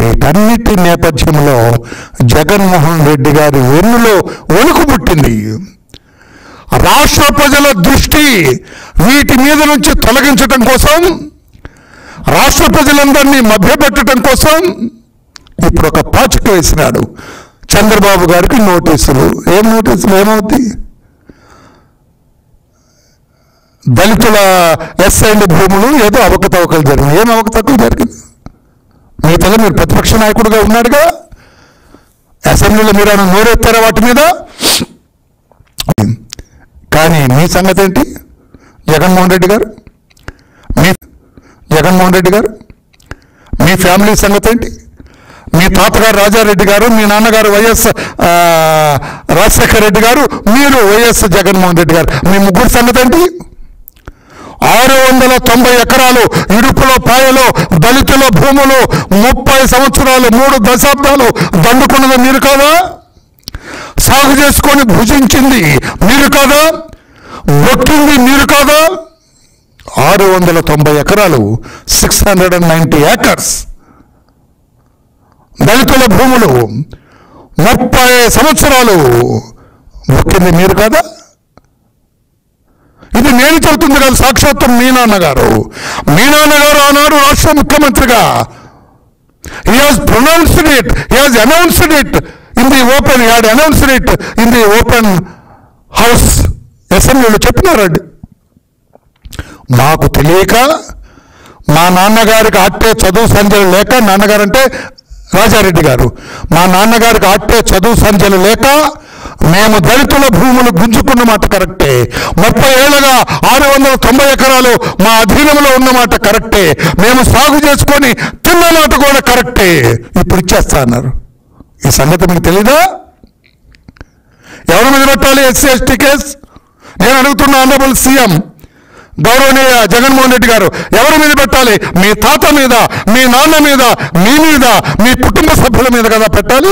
వీటన్నిటి నేపథ్యంలో జగన్మోహన్ రెడ్డి గారి వెన్నులో వణుకు పుట్టింది రాష్ట్ర ప్రజల దృష్టి వీటి మీద నుంచి తొలగించటం కోసం రాష్ట్ర ప్రజలందరినీ మభ్యపెట్టడం కోసం ఇప్పుడు ఒక పాచిక వేసినాడు చంద్రబాబు గారికి నోటీసులు ఏం నోటీసులు ఏమవుద్ది దళితుల ఎస్ఐండ్ భూములు ఏదో అవకతవకలు జరిగింది ఏం అవకతవకలు జరిగింది మిగతాగా మీరు ప్రతిపక్ష నాయకుడిగా ఉన్నాడుగా అసెంబ్లీలో మీరు ఏమైనా నోరెత్తారా వాటి మీద కానీ మీ సంగతి ఏంటి జగన్మోహన్ రెడ్డి గారు మీ జగన్మోహన్ రెడ్డి గారు మీ ఫ్యామిలీ సంగతి ఏంటి మీ తాతగారు రాజారెడ్డి గారు మీ నాన్నగారు వైఎస్ ఆ, రాజశేఖర రెడ్డి గారు మీరు వైఎస్ జగన్మోహన్ రెడ్డి గారు మీ ముగ్గురు సంగతి ఏంటి ఆరు వందల తొంభై ఎకరాలు ఇడుపులో పాయలో దళితుల భూములు ముప్పై సంవత్సరాలు మూడు దశాబ్దాలు దండుకున్నది మీరు కాదా సాగు చేసుకొని భుజించింది మీరు కాదా ఒట్టింది మీరు కాదా ఆరు వందల తొంభై ఎకరాలు six hundred and ninety acres దళితుల భూములు ముప్పై సంవత్సరాలు ఒక్కింది మీరు కాదా ఇది నేను చెబుతుంది కాదు సాక్షాత్తు మీ నాన్నగారు మీ నాన్నగారు ఆనాడు రాష్ట్ర ముఖ్యమంత్రిగా he has pronounced it he has announced it in the open he had announced it in the open house అసెంబ్లీలో చెప్పినారండి మాకు తెలియక మా నాన్నగారికి అట్టే చదువు సంధ్యలు లేక నాన్నగారు అంటే రాజారెడ్డి గారు మా నాన్నగారికి అట్టే చదువు సంధ్యలు లేక మేము దళితుల భూములు గుంజుకున్న మాట కరెక్టే ముప్పై ఏళ్ళగా ఆరు వందల తొంభై ఎకరాలు మా అధీనంలో ఉన్న మాట కరెక్టే మేము సాగు చేసుకొని తిన్న మాట కూడా కరెక్టే ఇప్పుడు ఇచ్చేస్తా అన్నారు ఈ సంగతి మీకు తెలీదా ఎవరి మీద పెట్టాలి ఎస్సీ ఎస్టీ కేసు నేను అడుగుతున్న ఆనరబుల్ సీఎం గౌరవనీయ జగన్మోహన్ రెడ్డి గారు ఎవరి మీద పెట్టాలి మీ తాత మీద మీ నాన్న మీద మీ మీద మీ కుటుంబ సభ్యుల మీద కదా పెట్టాలి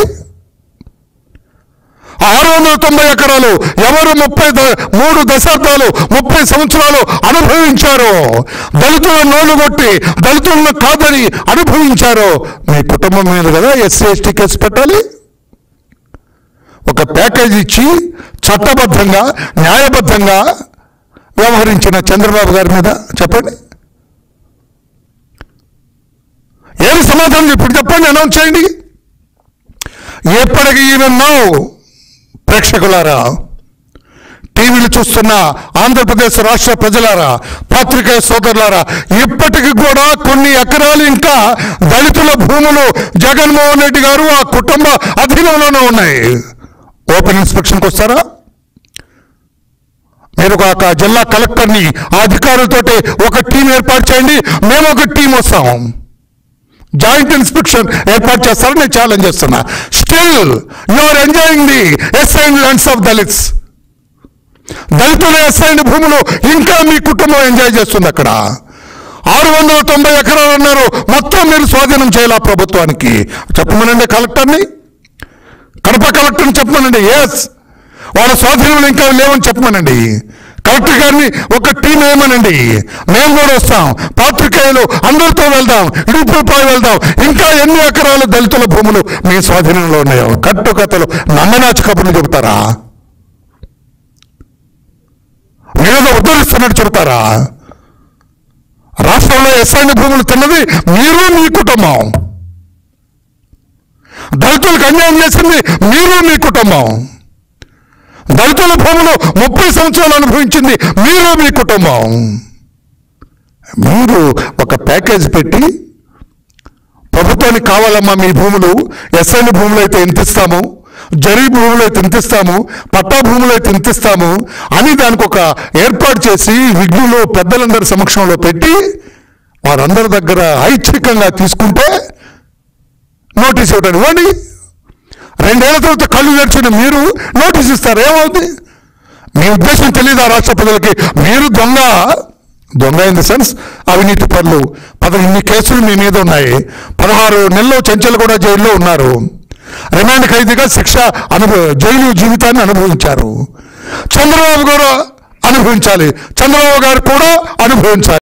ఆరు వందల తొంభై ఎకరాలు ఎవరు ముప్పై ద- మూడు దశాబ్దాలు ముప్పై సంవత్సరాలు అనుభవించారో దళితుల నోళ్లు కొట్టి దళితులను కాదని అనుభవించారో మీ కుటుంబం మీద కదా ఎస్సీ ఎస్టీ కేసు పెట్టాలి ఒక ప్యాకేజ్ ఇచ్చి చట్టబద్ధంగా న్యాయబద్ధంగా వ్యవహరించిన చంద్రబాబు గారి మీద చెప్పండి ఏమి సమాధానం ఇప్పుడు చెప్పండి అనౌన్స్ చేయండి ఎప్పటికీ ఈవెన్ నౌ ప్రేక్షకులారా టీవీలు చూస్తున్న ఆంధ్రప్రదేశ్ రాష్ట్ర ప్రజలారా పాత్రికేయ సోదరులారా ఇప్పటికి కూడా కొన్ని ఎకరాలు ఇంకా దళితుల భూములు జగన్మోహన్ రెడ్డి గారు ఆ కుటుంబ అధీనంలోనే ఉన్నాయి ఓపెన్ ఇన్స్పెక్షన్కి వస్తారా మీరు ఒక ఒక జిల్లా కలెక్టర్ని ఆ అధికారులతోటి ఒక టీం ఏర్పాటు చేయండి మేము ఒక టీం వస్తాం జాయింట్ ఇన్స్పెక్షన్ ఏర్పాటు చేస్తారని నేను ఛాలెంజ్ చేస్తున్నా still you are enjoying the assign lands of Dalits దళితుల ఎస్ఐన్ భూములు ఇంకా మీ కుటుంబం ఎంజాయ్ చేస్తుంది అక్కడ ఆరు వందల తొంభై ఎకరాలు ఉన్నారు మొత్తం మీరు స్వాధీనం చేయాలి ఆ ప్రభుత్వానికి చెప్పమనండి కలెక్టర్ని కడప కలెక్టర్ని చెప్పమనండి ఎస్ వాళ్ళ స్వాధీనంలో ఇంకా లేవని చెప్పమనండి కలెక్టర్ గారిని ఒక టీం వేయమనండి మేము కూడా వస్తాం పాత్రికేయులు అందరితో వెళ్దాం ఇడుపులపై వెళ్దాం ఇంకా ఎన్ని ఎకరాలు దళితుల భూములు మీ స్వాధీనంలో ఉన్నాయో కట్టు కథలు నమ్మనాచి కబుర్లు చెబుతారా మీద ఉద్ధరిస్తున్నట్టు చెబుతారా రాష్ట్రంలో ఎస్ఐని భూములు తిన్నది మీరు మీ కుటుంబం దళితులకు అన్యాయం చేసింది మీరు మీ కుటుంబం దళితుల భూములు ముప్పై సంవత్సరాలు అనుభవించింది మీరు మీ కుటుంబం మీరు ఒక ప్యాకేజ్ పెట్టి ప్రభుత్వానికి కావాలమ్మా మీ భూములు ఎస్ఐన్ భూములు అయితే ఎంత ఇస్తాము జరీ భూములు అయితే ఎంత ఇస్తాము పట్టా భూములు అయితే ఎంత ఇస్తాము అని దానికి ఒక ఏర్పాటు చేసి విఘ్నులు పెద్దలందరి సమక్షంలో పెట్టి వారందరి దగ్గర ఐచ్ఛికంగా తీసుకుంటే నోటీస్ ఇవ్వడానికి ఇవ్వండి రెండేళ్ల తర్వాత కళ్ళు తెరిచిన మీరు నోటీస్ ఇస్తారు ఏమవుతుంది మీ ఉద్దేశం తెలియదు ఆ రాష్ట్ర ప్రజలకి మీరు దొంగ దొంగ ఇన్ ది సెన్స్ అవినీతి పనులు పదకొండు కేసులు మీ మీద ఉన్నాయి పదహారు నెలలు చెంచలు కూడా జైల్లో ఉన్నారు రిమాండ్ ఖైదీగా శిక్ష అనుభవ జైలు జీవితాన్ని అనుభవించారు చంద్రబాబు గారు అనుభవించాలి చంద్రబాబు గారు కూడా అనుభవించాలి